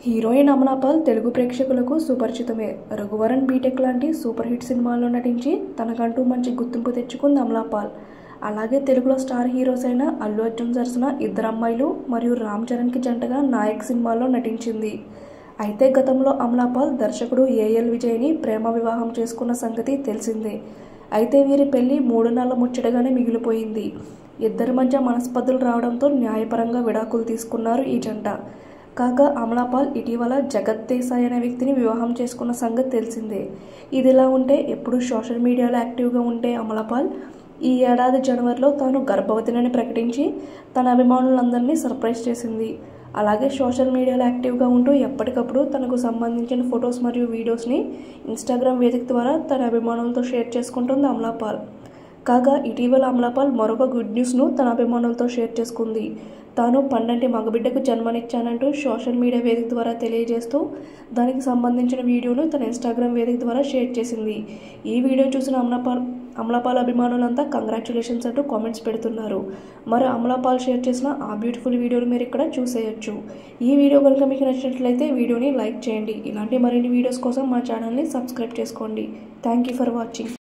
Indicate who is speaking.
Speaker 1: heroine Amala Paul Telugu ప్రేక్షకులకు సుపరిచితమే Raghuvaran B Tech లాంటి సూపర్ హిట్ సినిమాల్లో నటించి తనకంటూ మంచి గుర్తింపు తెచ్చుకుంది అమలాపాల్ అలాగే తెలుగులో స్టార్ హీరోస్ అయిన అల్లు అర్జున్ సరసన ఇద్దరు అమ్మాయిలు మరియు రామ్ చరణ్కి జంటగా నాయక్ సినిమాలో నటించింది అయితే గతంలో అమలాపాల్ దర్శకుడు ఏఎల్ విజయ్ని ప్రేమ వివాహం చేసుకున్న సంగతి తెలిసిందే అయితే వీరి పెళ్లి మూడు నెలల ముచ్చటగానే మిగిలిపోయింది ఇద్దరి మధ్య మనస్పర్ధలు రావడంతో న్యాయపరంగా విడాకులు తీసుకున్నారు ఈ జంట కాగా అమలాపాల్ ఇటీవల జగత్ దేశాయ్ అనే వ్యక్తిని వివాహం చేసుకున్న సంగతి తెలిసిందే ఇదిలా ఉంటే ఎప్పుడు సోషల్ మీడియాలో యాక్టివ్గా ఉంటే అమలాపాల్ ఈ ఏడాది జనవరిలో తాను గర్భవతినని ప్రకటించి తన అభిమానులందరినీ సర్ప్రైజ్ చేసింది అలాగే సోషల్ మీడియాలో యాక్టివ్గా ఉంటూ ఎప్పటికప్పుడు తనకు సంబంధించిన ఫొటోస్ మరియు వీడియోస్ని ఇన్స్టాగ్రామ్ వేదిక ద్వారా తన అభిమానులతో షేర్ చేసుకుంటుంది అమలాపాల్ కాగా ఇటీవల అమలాపాల్ మరొక గుడ్ న్యూస్ను తన అభిమానులతో షేర్ చేసుకుంది తాను పండంటి మగబిడ్డకు జన్మనిచ్చానంటూ సోషల్ మీడియా వేదిక ద్వారా తెలియజేస్తూ దానికి సంబంధించిన వీడియోను తన ఇన్స్టాగ్రామ్ వేదిక ద్వారా షేర్ చేసింది ఈ వీడియో చూసిన అమలాపాల్ అమలాపాల్ అభిమానులంతా కంగ్రాచులేషన్స్ అంటూ కామెంట్స్ పెడుతున్నారు మరి అమలాపాల్ షేర్ చేసిన ఆ బ్యూటిఫుల్ వీడియోని మీరు ఇక్కడ చూసేయచ్చు ఈ వీడియో కనుక మీకు నచ్చినట్లయితే వీడియోని లైక్ చేయండి ఇలాంటి మరిన్ని వీడియోస్ కోసం మా ఛానల్ని సబ్స్క్రైబ్ చేసుకోండి థ్యాంక్ యూ ఫర్ వాచింగ్